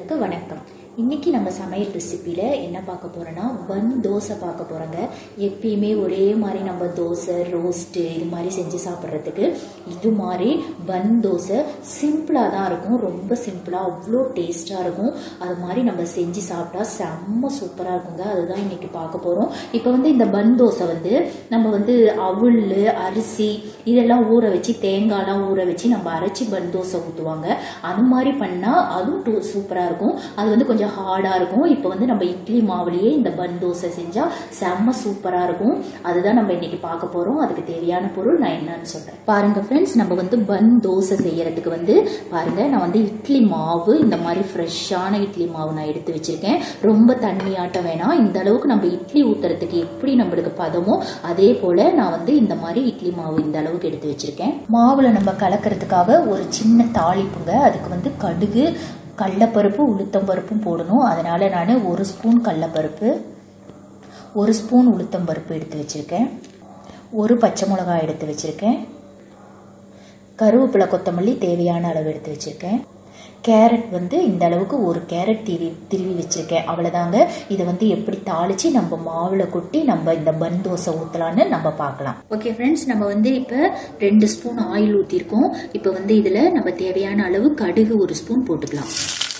நண்பர்களுக்கு வணக்கம் இன்னைக்கு நம்ம சமையல் ரெசிபியில் என்ன பார்க்க போறோம்னா பன் தோசை பார்க்க போறோங்க எப்பயுமே ஒரே மாதிரி நம்ம தோசை ரோஸ்ட்டு இது மாதிரி செஞ்சு சாப்பிட்றதுக்கு இது மாதிரி பன் தோசை சிம்பிளாக தான் இருக்கும் ரொம்ப சிம்பிளாக அவ்வளோ டேஸ்ட்டாக இருக்கும் அது மாதிரி நம்ம செஞ்சு சாப்பிட்டா செம்ம சூப்பராக இருக்குங்க அதுதான் இன்னைக்கு பார்க்க போகிறோம் இப்போ வந்து இந்த பன் தோசை வந்து நம்ம வந்து அவுள் அரிசி இதெல்லாம் ஊற வச்சு தேங்காய்லாம் ஊற வச்சு நம்ம அரைச்சி பன் தோசை ஊற்றுவாங்க அது மாதிரி பண்ணால் அதுவும் டூ சூப்பராக இருக்கும் அது வந்து கொஞ்சம் ஹார்டாக இருக்கும் இப்போ வந்து நம்ம இட்லி மாவுலேயே இந்த பன் தோசை செஞ்சால் செம்ம சூப்பராக இருக்கும் அதுதான் நம்ம இன்னைக்கு பார்க்க போகிறோம் அதுக்கு தேவையான பொருள் நான் என்னன்னு சொல்கிறேன் பாருங்க ஃப்ரெண்ட்ஸ் நம்ம வந்து பன் தோசை செய்யறதுக்கு வந்து பாருங்க நான் வந்து இட்லி மாவு இந்த மாதிரி ஃப்ரெஷ்ஷான இட்லி மாவு நான் எடுத்து வச்சிருக்கேன் ரொம்ப தண்ணியாட்டம் வேணாம் இந்த அளவுக்கு நம்ம இட்லி ஊத்துறதுக்கு எப்படி நம்மளுக்கு பதமோ அதே போல நான் வந்து இந்த மாதிரி இட்லி மாவு இந்த அளவுக்கு எடுத்து வச்சிருக்கேன் மாவுல நம்ம கலக்கிறதுக்காக ஒரு சின்ன தாளிப்புங்க அதுக்கு வந்து கடுகு கடலப்பருப்பு உளுத்தம்பருப்பும் போடணும் அதனால நான் ஒரு ஸ்பூன் கடலப்பருப்பு ஒரு ஸ்பூன் உளுத்தம்பருப்பு எடுத்து வச்சிருக்கேன் ஒரு பச்சை மிளகாய் எடுத்து வச்சிருக்கேன் கருவேப்பிலை கொத்தமல்லி தேவையான அளவு எடுத்து வச்சிருக்கேன் கேரட் வந்து இந்த அளவுக்கு ஒரு கேரட் திரி திருவி வச்சிருக்கேன் அவ்வளோதாங்க இதை வந்து எப்படி தாளிச்சு நம்ம மாவில் கொட்டி நம்ம இந்த பன் தோசை ஊற்றலான்னு நம்ம பார்க்கலாம் ஓகே ஃப்ரெண்ட்ஸ் நம்ம வந்து இப்போ ரெண்டு ஸ்பூன் ஆயில் ஊற்றிருக்கோம் இப்போ வந்து இதில் நம்ம தேவையான அளவு கடுகு ஒரு ஸ்பூன் போட்டுக்கலாம்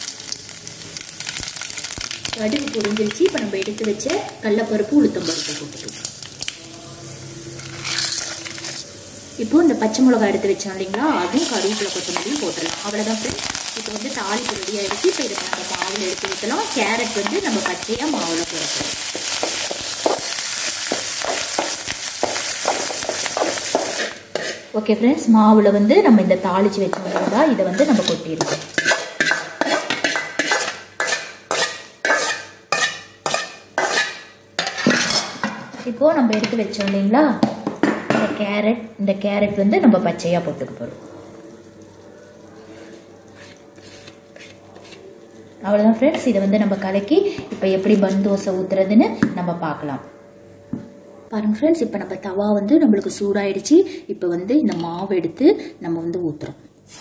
கடுகு பொரிஞ்சிருச்சு இப்போ நம்ம எடுத்து வச்ச கடலப்பருப்பு உளுத்தம்பருப்பு போட்டுக்கலாம் இப்போ இந்த பச்சை மிளகாய் எடுத்து வச்சோம் இல்லைங்களா அதுவும் கருவேப்பிலை கொத்தமல்லியும் போட்டுடலாம் அவ்வளோதான் ஃப்ரெண்ட்ஸ் இப்போ வந்து தாளிப்பு ரெடி ஆகிடுச்சு இப்போ இதை நம்ம மாவில் எடுத்து ஊற்றலாம் கேரட் வந்து நம்ம பச்சையாக மாவில் போடணும் ஓகே ஃப்ரெண்ட்ஸ் மாவில் வந்து நம்ம இந்த தாளித்து வச்சோம் இல்லைங்களா இதை வந்து நம்ம கொட்டிடுவோம் இப்போது நம்ம எடுத்து வச்சோம் இல்லைங்களா இந்த கேரட் இந்த கேரட் வந்து நம்ம பச்சையாக போட்டுக்க போகிறோம் அவ்வளோதான் ஃப்ரெண்ட்ஸ் இதை வந்து நம்ம கலக்கி இப்போ எப்படி பன் தோசை ஊற்றுறதுன்னு நம்ம பார்க்கலாம் பாருங்க ஃப்ரெண்ட்ஸ் இப்போ நம்ம தவா வந்து நம்மளுக்கு சூடாயிடுச்சு இப்போ வந்து இந்த மாவு எடுத்து நம்ம வந்து ஊற்றுறோம்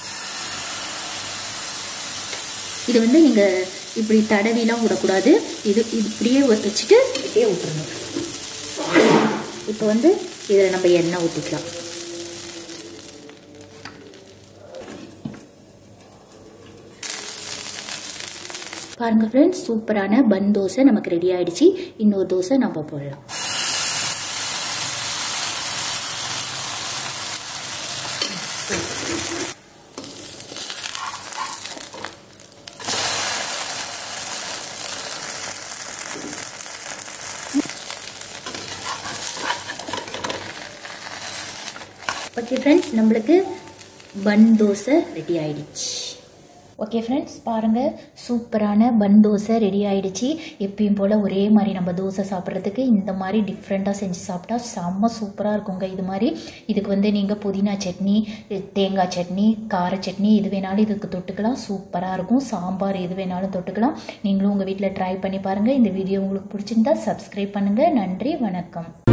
இது வந்து நீங்கள் இப்படி தடவிலாம் விடக்கூடாது இது இப்படியே வச்சுட்டு இப்படியே ஊற்றுறணும் இப்போ வந்து இதில் நம்ம எண்ணெய் ஊற்றிக்கலாம் பாருங்க ஃப்ரெண்ட்ஸ் சூப்பரான பன் தோசை நமக்கு ரெடி ஆயிடுச்சு இன்னொரு தோசை நம்ம போடலாம் ஓகே ஃப்ரெண்ட்ஸ் நம்மளுக்கு பன் தோசை ரெடி ஆயிடுச்சு ஓகே ஃப்ரெண்ட்ஸ் பாருங்கள் சூப்பரான பன் தோசை ரெடி ஆயிடுச்சு எப்பயும் போல் ஒரே மாதிரி நம்ம தோசை சாப்பிட்றதுக்கு இந்த மாதிரி டிஃப்ரெண்ட்டாக செஞ்சு சாப்பிட்டா செம்ம சூப்பராக இருக்குங்க இது மாதிரி இதுக்கு வந்து நீங்கள் புதினா சட்னி தேங்காய் சட்னி கார சட்னி எது வேணாலும் இதுக்கு தொட்டுக்கலாம் சூப்பராக இருக்கும் சாம்பார் எது வேணாலும் தொட்டுக்கலாம் நீங்களும் உங்கள் வீட்டில் ட்ரை பண்ணி பாருங்கள் இந்த வீடியோ உங்களுக்கு பிடிச்சிருந்தா சப்ஸ்கிரைப் பண்ணுங்கள் நன்றி வணக்கம்